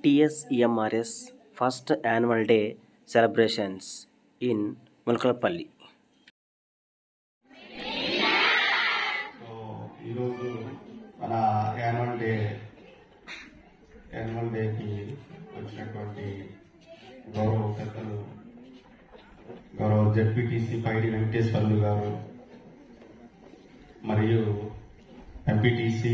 టిఎస్ఈఎంఆర్ఎస్ first annual day celebrations in Mulakalapalli so ఈరోజు మన annual day annual డేకి వచ్చినటువంటి గౌరవ పెద్దలు గౌరవ జడ్పీటీసీ పైడి వెంకటేశ్వర్లు గారు మరియు ఎంపీటీసీ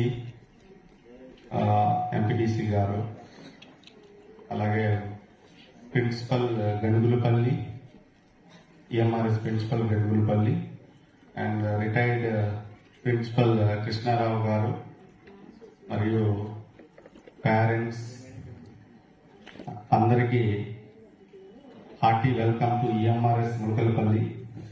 ఎంపీటీసీ గారు అలాగే principal Ganugulapalli EMRS principal Ganugulapalli and retired principal Krishnarao గారు మరియు పేరెంట్స్ అందరికీ hearty welcome to EMRS Mulakalapalli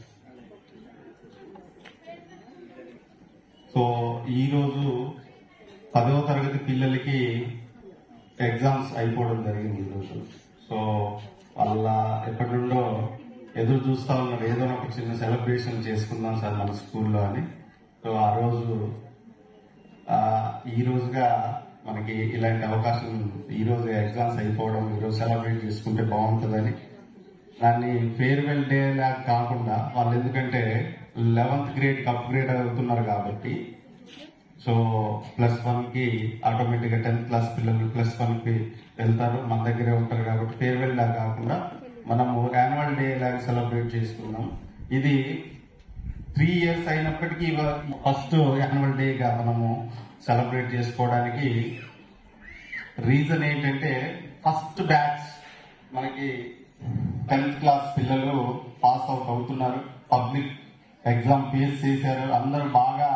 so ఈరోజు పదవ తరగతి పిల్లలకి ఎగ్జామ్స్ అయిపోవడం జరిగింది ఈరోజు సో వాళ్ళ ఎప్పటి నుండో ఎదురు చూస్తా ఉన్నారు ఏదో ఒక చిన్న సెలబ్రేషన్ చేసుకుందాం సార్ మన స్కూల్లో అని సో ఆ రోజు ఆ, ఈ రోజుగా మనకి ఇలాంటి అవకాశం ఈ రోజు ఎగ్జామ్స్ అయిపోవడం ఈ రోజు సెలబ్రేట్ చేసుకుంటే బాగుంటుందని దాన్ని ఫేర్వెల్ డే లాగా కాకుండా వాళ్ళు ఎందుకంటే లెవెన్త్ గ్రేడ్ అప్గ్రేడ్ అవుతున్నారు కాబట్టి సో ప్లస్ వన్ కి ఆటోమేటిక్ గా టెన్త్ క్లాస్ పిల్లలు ప్లస్ వన్ కి వెళ్తారు మన దగ్గరే ఉంటారు కాబట్టి ఫేర్వెల్ లాగా కాకుండా మనము యాన్యువల్ డే లాగా సెలబ్రేట్ చేసుకున్నాం ఇది త్రీ ఇయర్స్ అయినప్పటికీ ఫస్ట్ యాన్యువల్ డే గా మనము సెలబ్రేట్ చేసుకోవడానికి రీజన్ ఏంటంటే ఫస్ట్ బ్యాచ్ మనకి టెన్త్ క్లాస్ పిల్లలు పాస్ అవుట్ అవుతున్నారు పబ్లిక్ ఎగ్జామ్ ఫేస్ చేశారు అందరూ బాగా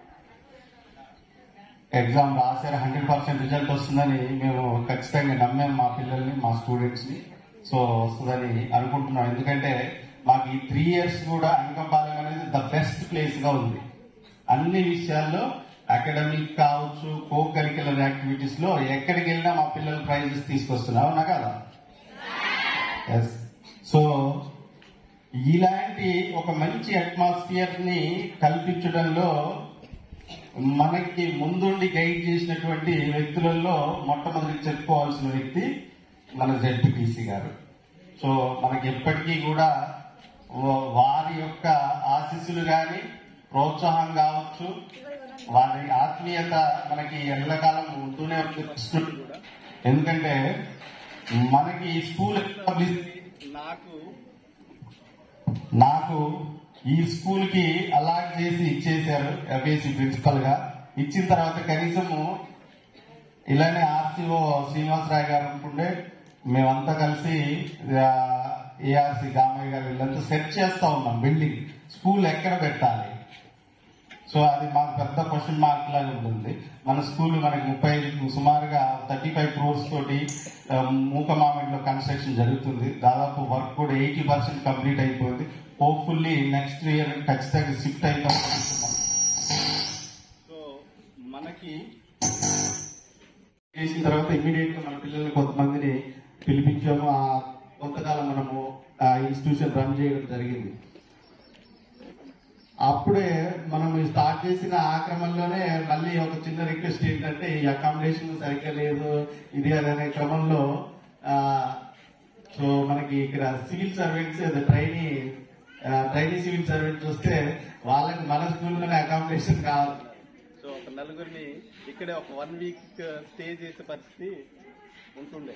ఎగ్జామ్ రాశారు హండ్రెడ్ పర్సెంట్ రిజల్ట్ వస్తుందని మేము ఖచ్చితంగా నమ్మాం మా పిల్లల్ని మా స్టూడెంట్స్ ని సో వస్తుందని అనుకుంటున్నాం ఎందుకంటే మాకు ఈ త్రీ ఇయర్స్ కూడా అంకంపాలెం అనేది ద బెస్ట్ ప్లేస్ గా ఉంది అన్ని విషయాల్లో అకాడమిక్ కావచ్చు కో కరికులర్ యాక్టివిటీస్ లో ఎక్కడికి వెళ్ళినా మా పిల్లలు ప్రైజెస్ తీసుకొస్తున్నారు అవునా కదా ఎస్ సో ఇలాంటి ఒక మంచి అట్మాస్ఫియర్ ని కల్పించడంలో మనకి ముందుండి గైడ్ చేసినటువంటి వ్యక్తులలో మొట్టమొదటి చెప్పుకోవాల్సిన వ్యక్తి మన జడ్పీటీసీ గారు సో మనకి ఎప్పటికీ కూడా వా- వారి యొక్క ఆశీస్సులు గాని ప్రోత్సాహం కావచ్చు వారి ఆత్మీయత మనకి ఎల్లకాలం ఉంటూనే ఉంటుంది ఎందుకంటే మనకి ఈ స్కూల్ ఎస్టాబ్లిష్ నాకు నాకు ఈ స్కూల్ కి అలాట్ చేసి ఇచ్చేశారు ఎఫ్ఏసి ప్రిన్సిపల్ గా ఇచ్చిన తర్వాత కనీసము ఇలానే ఆర్సీఓ శ్రీనివాసరావు గారు అనుకుంటే మేమంతా కలిసి ఏఆర్సీ గామయ్య గారు వీళ్ళంతా సెట్ చేస్తా ఉన్నాం బిల్డింగ్ స్కూల్ ఎక్కడ పెట్టాలి సో అది మాకు పెద్ద క్వశ్చన్ మార్క్ లాగా ఉంటుంది మన స్కూల్ మనకి ముప్పై సుమారుగా థర్టీ ఫైవ్ క్రోర్స్ తోటి ఆ, మూకమామిడిలో కన్స్ట్రక్షన్ జరుగుతుంది దాదాపు వర్క్ కూడా ఎయిటీ పర్సెంట్ కంప్లీట్ అయిపోయింది హోప్ఫుల్లీ నెక్స్ట్ ఇయర్ ఖచ్చితంగా షిఫ్ట్ అవుతాం అనుకుంటున్నాం. సో మనకి చేసిన తర్వాత ఇమీడియట్ గా మన పిల్లల్ని కొంతమందిని పిలిపించాము ఆ కొంతకాలం మనము ఆ ఇన్స్టిట్యూషన్ రన్ చేయడం జరిగింది అప్పుడే మనం స్టార్ట్ చేసిన ఆ క్రమంలోనే మళ్ళీ ఒక చిన్న రిక్వెస్ట్ ఏంటంటే ఈ అకామిడేషన్ సరిగ్గా లేదు ఇది అది అనే క్రమంలో ఆ, సో మనకి ఇక్కడ civil servants trainee trainee civil servants వస్తే వాళ్ళకి మన స్కూల్లోనే అకామిడేషన్ కావాలి సో ఒక నలుగురిని ఇక్కడే ఒక వన్ వీక్ స్టే చేసే పరిస్థితి ఉంటుండే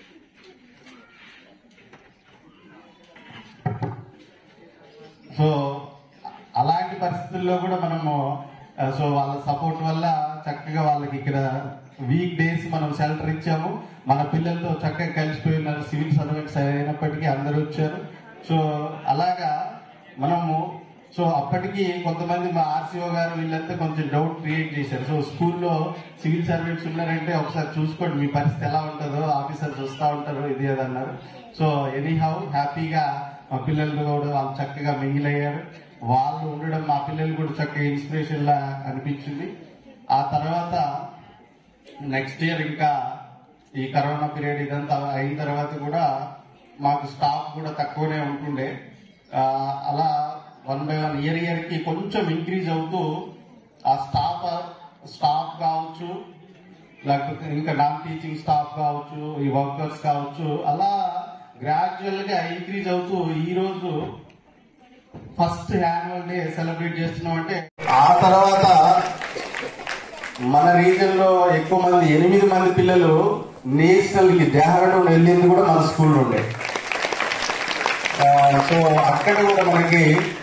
సో అలాంటి పరిస్థితుల్లో కూడా మనము ఆ, సో వాళ్ళ సపోర్ట్ వల్ల చక్కగా వాళ్ళకి ఇక్కడ వీక్ డేస్ మనం షెల్టర్ ఇచ్చాము మన పిల్లలతో చక్కగా కలిసిపోయి ఉన్నారు సివిల్ సర్వెంట్స్ అయినప్పటికీ అందరూ వచ్చారు సో అలాగా మనము సో అప్పటికి కొంతమంది మా ఆర్సీఓ గారు వీళ్ళంతా కొంచెం డౌట్ క్రియేట్ చేశారు సో స్కూల్లో సివిల్ సర్వెంట్స్ ఉన్నారంటే ఒకసారి చూసుకోండి మీ పరిస్థితి ఎలా ఉంటుందో ఆఫీసర్స్ వస్తూ ఉంటారు ఇది అది అన్నారు సో ఎనీ హౌ హ్యాపీగా మా పిల్లలు కూడా వాళ్ళు చక్కగా మింగిల్ అయ్యారు వాళ్ళు ఉండడం మా పిల్లలు కూడా చక్కగా ఇన్స్పిరేషన్ లా అనిపించింది ఆ తర్వాత నెక్స్ట్ ఇయర్ ఇంకా ఈ కరోనా పీరియడ్ ఇదంతా అయిన తర్వాత కూడా మాకు స్టాఫ్ కూడా తక్కువనే ఉంటుండే ఆ, అలా one by one year year కి కొంచెం ఇంక్రీజ్ అవుతూ ఆ స్టాఫ్ స్టాఫ్ కావచ్చు లేకపోతే ఇంకా నాన్ టీచింగ్ స్టాఫ్ కావచ్చు ఈ వర్కర్స్ కావచ్చు అలా గ్రాడ్యువల్ గా ఇంక్రీజ్ అవుతూ ఈ రోజు ఫస్ట్ యాన్యువల్ డే సెలబ్రేట్ చేస్తున్నాం అంటే ఆ తర్వాత మన రీజన్ లో ఎక్కువ మంది ఎనిమిది మంది పిల్లలు నేషనల్ కి డెహ్రాడూన్ వెళ్ళింది కూడా మన స్కూల్ నుండే ఆ, సో అక్కడ కూడా మనకి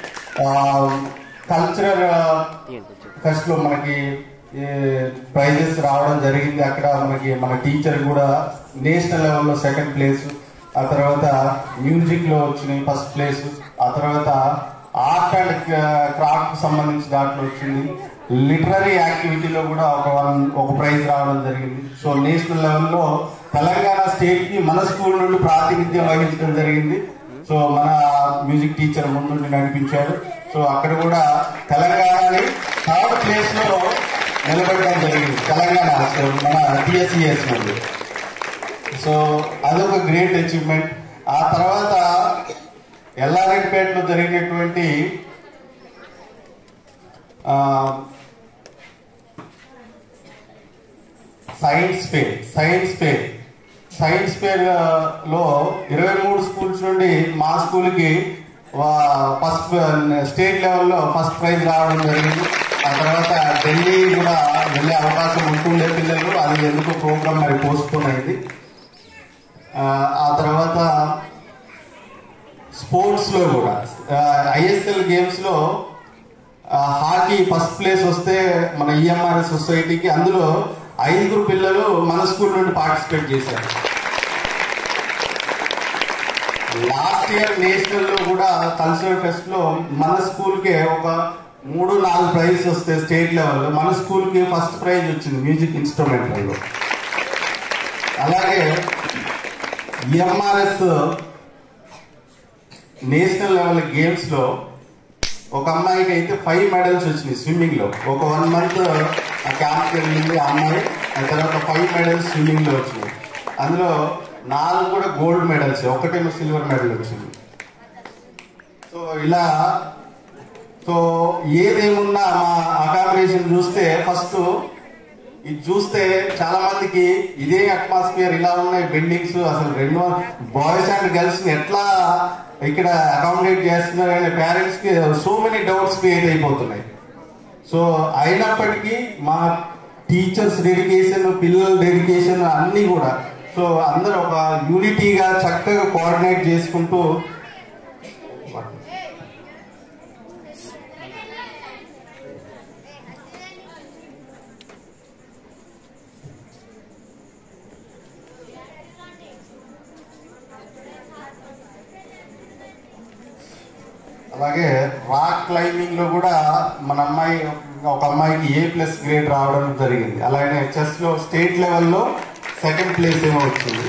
కల్చరల్ ఫెస్ట్ లో మనకి ప్రైజెస్ రావడం జరిగింది అక్కడ మనకి మన టీచర్ కూడా నేషనల్ లెవెల్లో సెకండ్ ప్లేస్ ఆ తర్వాత మ్యూజిక్ లో వచ్చినాయి ఫస్ట్ ప్లేస్ ఆ తర్వాత ఆర్ట్ అండ్ క్రాఫ్ట్ సంబంధించి దాంట్లో వచ్చింది లిటరరీ యాక్టివిటీలో కూడా ఒక వన్ ఒక ప్రైజ్ రావడం జరిగింది సో నేషనల్ లెవెల్లో తెలంగాణ స్టేట్ కి మన స్కూల్ నుండి ప్రాతినిధ్యం వహించడం జరిగింది సో మన మ్యూజిక్ టీచర్ ముందుండి నడిపించారు సో అక్కడ కూడా తెలంగాణని థర్డ్ ప్లేస్ లో నిలబెట్టడం జరిగింది తెలంగాణ సో మన టిఎస్సిఎస్ నుండి సో అదొక గ్రేట్ అచీవ్మెంట్ ఆ తర్వాత ఎల్లారెడ్డిపేటలో జరిగినటువంటి ఆ, science fair science fair science fair ఆ, లో ఇరవై మూడు స్కూల్స్ నుండి మా స్కూల్ కి ఫస్ట్ స్టేట్ లెవెల్లో ఫస్ట్ ప్రైజ్ రావడం జరిగింది ఆ తర్వాత ఢిల్లీ కూడా వెళ్ళే అవకాశం ఉంటుండే పిల్లలు అది ఎందుకు ప్రోగ్రామ్ మరి పోస్ట్పోన్ అయింది ఆ, ఆ తర్వాత స్పోర్ట్స్ లో కూడా ఐఎస్ఎల్ గేమ్స్ లో ఆ, హాకీ ఫస్ట్ ప్లేస్ వస్తే మన ఈఎంఆర్ఎస్ సొసైటీకి అందులో ఐదుగురు పిల్లలు మన స్కూల్ నుండి పార్టిసిపేట్ చేశారు లాస్ట్ ఇయర్ నేషనల్ లో కూడా కల్చరల్ ఫెస్ట్ లో మన స్కూల్ కి ఒక మూడు నాలుగు ప్రైజెస్ వస్తే స్టేట్ లెవెల్లో మన స్కూల్ కి ఫస్ట్ ప్రైజ్ వచ్చింది మ్యూజిక్ ఇన్స్ట్రుమెంట్లలో అలాగే ఈఎంఆర్ఎస్ నేషనల్ లెవెల్ గేమ్స్ లో ఒక అమ్మాయికి అయితే ఫైవ్ మెడల్స్ వచ్చినాయి స్విమ్మింగ్ లో ఒక వన్ మంత్ ఆ క్యాంప్ వెళ్ళింది ఆ అమ్మాయి ఆ తర్వాత ఫైవ్ మెడల్స్ స్విమ్మింగ్ లో వచ్చినాయి అందులో నాలుగు కూడా గోల్డ్ మెడల్స్ ఒకటేమో సిల్వర్ మెడల్ వచ్చింది సో ఇలా సో ఏదేమున్నా మా అకామిడేషన్ చూస్తే ఫస్ట్ ఇది చూస్తే చాలా మందికి ఇదే అట్మాస్ఫియర్ ఇలా ఉన్నాయి బిల్డింగ్స్ అసలు రెండు బాయ్స్ అండ్ గర్ల్స్ ని ఎట్లా ఇక్కడ అకామిడేట్ చేస్తున్నారు అనే పేరెంట్స్ కి సో మెనీ డౌట్స్ క్రియేట్ అయిపోతున్నాయి సో అయినప్పటికీ మా టీచర్స్ డెడికేషన్ పిల్లల డెడికేషన్ అన్ని కూడా సో అందరూ ఒక యూనిటీగా చక్కగా కోఆర్డినేట్ చేసుకుంటూ అలాగే రాక్ క్లైంబింగ్ లో కూడా మన అమ్మాయి ఒక అమ్మాయికి ఏ ప్లస్ గ్రేడ్ రావడం జరిగింది అలాగే చెస్ లో స్టేట్ లెవెల్లో సెకండ్ ప్లేస్ ఏమో వచ్చింది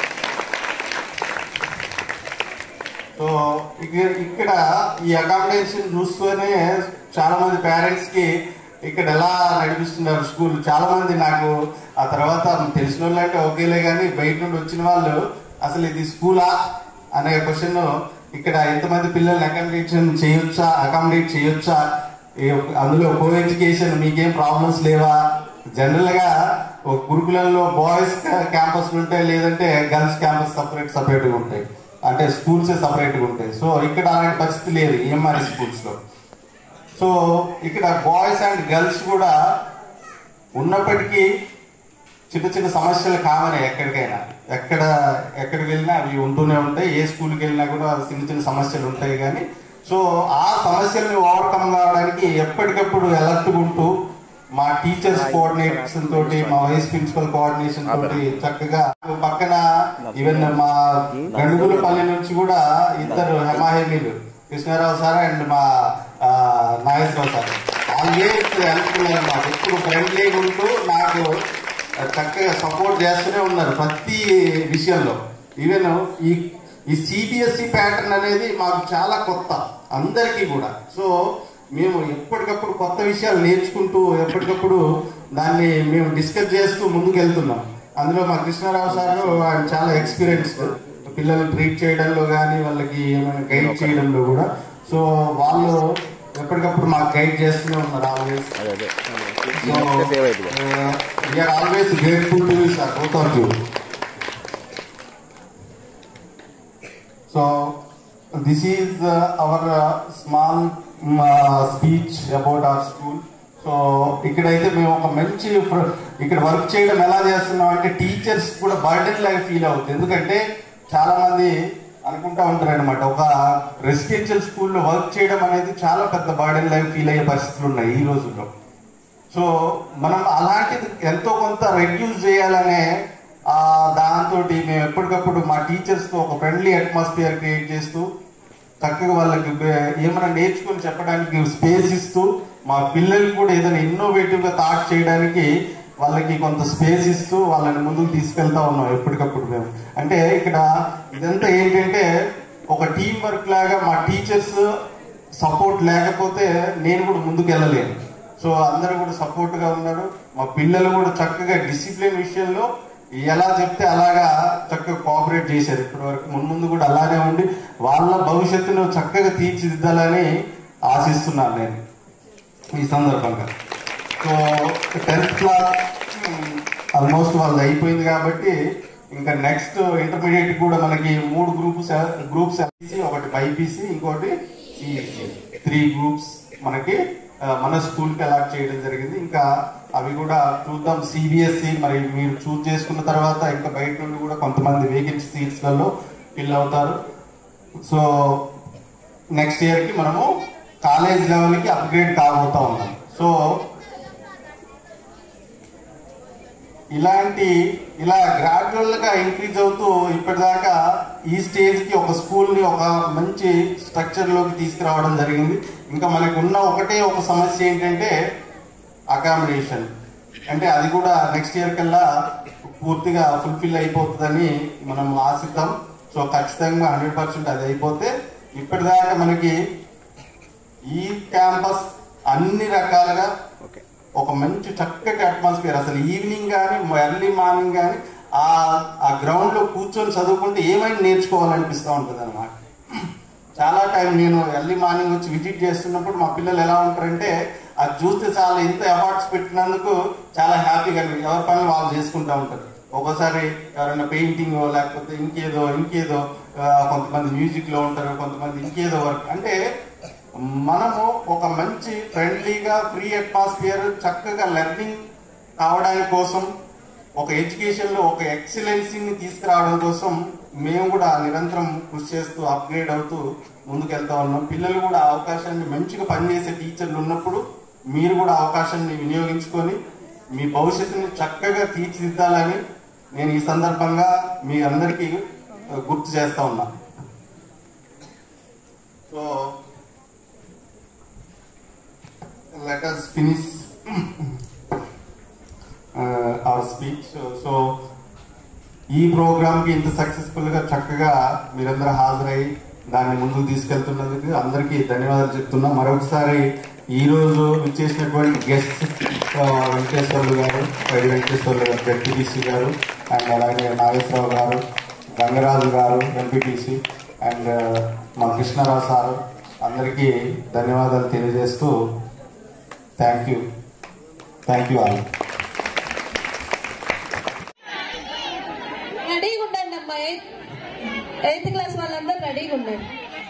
సో ఇక- ఇక్కడ ఈ అకామిడేషన్ చూస్తూనే చాలా మంది పేరెంట్స్ కి ఇక్కడ ఎలా నడిపిస్తున్నారు స్కూల్ చాలా మంది నాకు ఆ తర్వాత తెలిసిన వాళ్ళు అంటే ఓకేలే కానీ బయట నుండి వచ్చిన వాళ్ళు అసలు ఇది స్కూలా అనే క్వశ్చన్ ఇక్కడ ఎంతమంది పిల్లల్ని అకామిడేషన్ చేయొచ్చా అకామిడేట్ చేయొచ్చా ఈ- అందులో కో ఎడ్యుకేషన్ మీకేం ప్రాబ్లమ్స్ లేవా జనరల్ గా ఒక గురుకులంలో బాయ్స్ క్యాంపస్ ఉంటాయి లేదంటే గర్ల్స్ క్యాంపస్ సపరేట్ సపరేట్ గా ఉంటాయి అంటే స్కూల్స్ సపరేట్ గా ఉంటాయి సో ఇక్కడ అలాంటి పరిస్థితి లేదు ఈఎంఆర్ స్కూల్స్ లో సో ఇక్కడ బాయ్స్ అండ్ గర్ల్స్ కూడా ఉన్నప్పటికీ చిన్న చిన్న సమస్యలు కామనే ఎక్కడికైనా ఎక్కడ ఎక్కడికి వెళ్ళినా అవి ఉంటూనే ఉంటాయి ఏ స్కూల్కి వెళ్ళినా కూడా చిన్న చిన్న సమస్యలు ఉంటాయి కానీ సో ఆ సమస్యల్ని ఓవర్కమ్ కావడానికి ఎప్పటికప్పుడు అలర్ట్ ఉంటూ మా టీచర్స్ కోఆర్డినేషన్ తోటి మా వైస్ ప్రిన్సిపల్ కోఆర్డినేషన్ తోటి చక్కగా పక్కన ఈవెన్ మా గడుగులపల్లి నుంచి కూడా ఇద్దరు హెమాహేమీలు కృష్ణారావు సార్ అండ్ మా ఆ, నాగేశ్వరరావు సార్ వాళ్ళే వెళ్తున్నారు మాకు ఎప్పుడు ఫ్రెండ్లీగా ఉంటూ నాకు చక్కగా సపోర్ట్ చేస్తూనే ఉన్నారు ప్రతి విషయంలో ఈవెన్ ఈ ఈ సిబిఎస్ఈ ప్యాటర్న్ అనేది మాకు చాలా కొత్త అందరికీ కూడా సో మేము ఎప్పటికప్పుడు కొత్త విషయాలు నేర్చుకుంటూ ఎప్పటికప్పుడు దాన్ని మేము డిస్కస్ చేస్తూ ముందుకు వెళ్తున్నాం అందులో మా కృష్ణారావు సార్ ఆయన చాలా ఎక్స్పీరియన్స్డ్ పిల్లల్ని ట్రీట్ చేయడంలో కానీ వాళ్ళకి ఏమైనా గైడ్ చేయడంలో కూడా సో వాళ్ళు ఎప్పటికప్పుడు మాకు గైడ్ చేస్తూనే ఉన్నారు ఆల్వేస్ అదే అదే So, సేవ్ అవుతుంది uh, we are always grateful to you, sir, both of you. So, this is uh, our uh, small um, uh, speech about our school. So ఇక్కడైతే మేము ఒక మంచి ప్ర- ఇక్కడ వర్క్ చేయడం ఎలా చేస్తున్నాం అంటే టీచర్స్ కూడా బర్డెన్ లాగా ఫీల్ అవుతుంది ఎందుకంటే చాలా మంది అనుకుంటా ఉంటారు అనమాట ఒక రెసిడెన్షియల్ స్కూల్లో వర్క్ చేయడం అనేది చాలా పెద్ద బర్డెన్ లాగా ఫీల్ అయ్యే పరిస్థితులు ఉన్నాయి ఈ రోజుల్లో సో మనం అలాంటిది ఎంతో కొంత రెడ్యూస్ చేయాలనే ఆ దాంతో మేము ఎప్పటికప్పుడు మా టీచర్స్తో ఒక ఫ్రెండ్లీ అట్మాస్ఫియర్ క్రియేట్ చేస్తూ చక్కగా వాళ్ళకి బే- ఏమైనా నేర్చుకుని చెప్పడానికి స్పేస్ ఇస్తూ మా పిల్లలు కూడా ఏదైనా ఇన్నోవేటివ్ గా థాట్ చేయడానికి వాళ్ళకి కొంత స్పేస్ ఇస్తూ వాళ్ళని ముందుకు తీసుకెళ్తా ఉన్నాం ఎప్పటికప్పుడు మేము అంటే ఇక్కడ ఇదంతా ఏంటంటే ఒక టీం వర్క్ లాగా మా టీచర్స్ సపోర్ట్ లేకపోతే నేను కూడా ముందుకు వెళ్ళలేను సో అందరూ కూడా సపోర్ట్ గా ఉన్నారు మా పిల్లలు కూడా చక్కగా డిసిప్లిన్ విషయంలో ఎలా చెప్తే అలాగా చక్కగా కోఆపరేట్ చేశారు ఇప్పటి వరకు మున్ముందు కూడా అలానే ఉండి వాళ్ళ భవిష్యత్తును చక్కగా తీర్చిదిద్దాలని ఆశిస్తున్నాను నేను ఈ సందర్భంగా సో టెన్త్ క్లాస్ ఆల్మోస్ట్ వాళ్ళది అయిపోయింది కాబట్టి ఇంకా నెక్స్ట్ ఇంటర్మీడియట్ కూడా మనకి మూడు గ్రూప్స్ గ్రూప్స్ ఒకటి బైపీసీ ఇంకోటి సిఈసి త్రీ గ్రూప్స్ మనకి ఆ, మన స్కూల్ కి అలాట్ చేయడం జరిగింది ఇంకా అవి కూడా చూద్దాం సిబిఎస్ఈ మరి మీరు చూస్ చేసుకున్న తర్వాత ఇంకా బయట నుండి కూడా కొంతమంది వేకెన్సీ సీట్స్ లలో ఫిల్ అవుతారు సో నెక్స్ట్ ఇయర్ కి మనము కాలేజ్ లెవెల్ కి అప్గ్రేడ్ కాబోతా ఉన్నాం సో ఇలాంటి ఇలా గ్రాడ్యువల్ గా ఇంక్రీజ్ అవుతూ ఇప్పటిదాకా ఈ స్టేజ్ కి ఒక స్కూల్ ని ఒక మంచి స్ట్రక్చర్ లోకి తీసుకురావడం జరిగింది ఇంకా మనకు ఉన్న ఒకటే ఒక సమస్య ఏంటంటే అకామిడేషన్ అంటే అది కూడా నెక్స్ట్ ఇయర్ కల్లా పూర్తిగా ఫుల్ఫిల్ అయిపోతుందని మనం ఆశిద్దాం సో ఖచ్చితంగా హండ్రెడ్ పర్సెంట్ అది అయిపోతే ఇప్పటిదాకా మనకి ఈ క్యాంపస్ అన్ని రకాలుగా ఓకే ఒక మంచి చక్కటి అట్మాస్ఫియర్ అసలు ఈవినింగ్ కానీ ఎర్లీ మార్నింగ్ కానీ ఆ ఆ గ్రౌండ్ లో కూర్చొని చదువుకుంటే ఏమైనా నేర్చుకోవాలనిపిస్తూ ఉంటుంది అనమాట చాలా టైం నేను ఎర్లీ మార్నింగ్ వచ్చి విజిట్ చేస్తున్నప్పుడు మా పిల్లలు ఎలా ఉంటారంటే అది చూస్తే చాలా ఇంత అవార్డ్స్ పెట్టినందుకు చాలా హ్యాపీగా అనిపి- ఎవరి పనులు వాళ్ళు చేసుకుంటూ ఉంటారు ఒక్కోసారి ఎవరైనా పెయింటింగ్ లేకపోతే ఇంకేదో ఇంకేదో ఆ, కొంతమంది మ్యూజిక్ లో ఉంటారు కొంతమంది ఇంకేదో వర్క్ అంటే మనము ఒక మంచి ఫ్రెండ్లీగా ఫ్రీ అట్మాస్ఫియర్ చక్కగా లెర్నింగ్ కావడానికి కోసం ఒక ఎడ్యుకేషన్ లో ఒక ఎక్సలెన్సీని తీసుకురావడం కోసం మేము కూడా నిరంతరం కృషి చేస్తూ అప్గ్రేడ్ అవుతూ ముందుకెళ్తా ఉన్నాం పిల్లలు కూడా ఆ అవకాశాన్ని మంచిగా పనిచేసే టీచర్లు ఉన్నప్పుడు మీరు కూడా అవకాశాన్ని వినియోగించుకొని మీ భవిష్యత్తుని చక్కగా తీర్చిదిద్దాలని నేను ఈ సందర్భంగా మీ అందరికీ ఆ, గుర్తు చేస్తా ఉన్నా so let us finish uh, our speech. So, so ఈ ప్రోగ్రామ్ కి ఇంత సక్సెస్ఫుల్ గా చక్కగా మీరందరూ హాజరై దాన్ని ముందుకు తీసుకెళ్తున్నందుకు అందరికీ ధన్యవాదాలు చెప్తున్నా మరొకసారి ఈ రోజు ఇచ్చేసినటువంటి గెస్ట్ వెంకటేశ్వర్లు గారు పైడి వెంకటేశ్వర్లు గారు జడ్పీటీసీ గారు అండ్ అలాగే నాగేశ్వరరావు గారు గంగరాజు గారు ఎంపీటీసీ అండ్ మా కృష్ణారావు సార్ అందరికీ ధన్యవాదాలు తెలియజేస్తూ thank you thank you all రెడీగా ఉండండి అమ్మా ఎయిత్ ఎయిత్ క్లాస్ వాళ్ళందరూ రెడీగా ఉండండి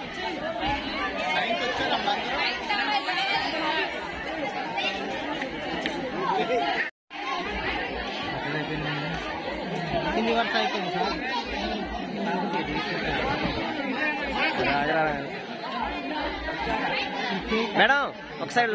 మేడం ఒకసారి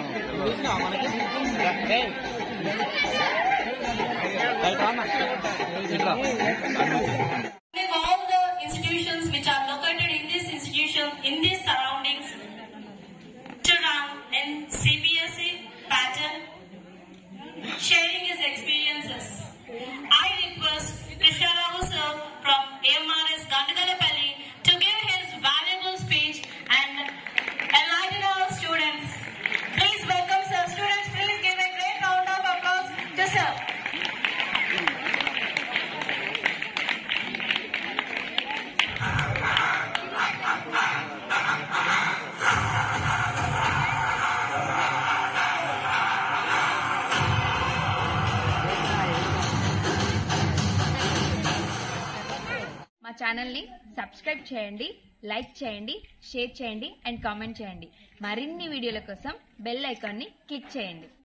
Like all the institutions which are located in this institution, in these surroundings, to run in CBSE pattern, sharing his experiences. I request Krishna Rao sir from AMRS Gandagalapalli to give his valuable speech and enlighten our students. Please welcome sir. Students, please give a great round of applause to sir. ఛానల్ని subscribe చేయండి like చేయండి share చేయండి and comment చేయండి మరిన్ని వీడియోల కోసం bell ఐకాన్ని click చేయండి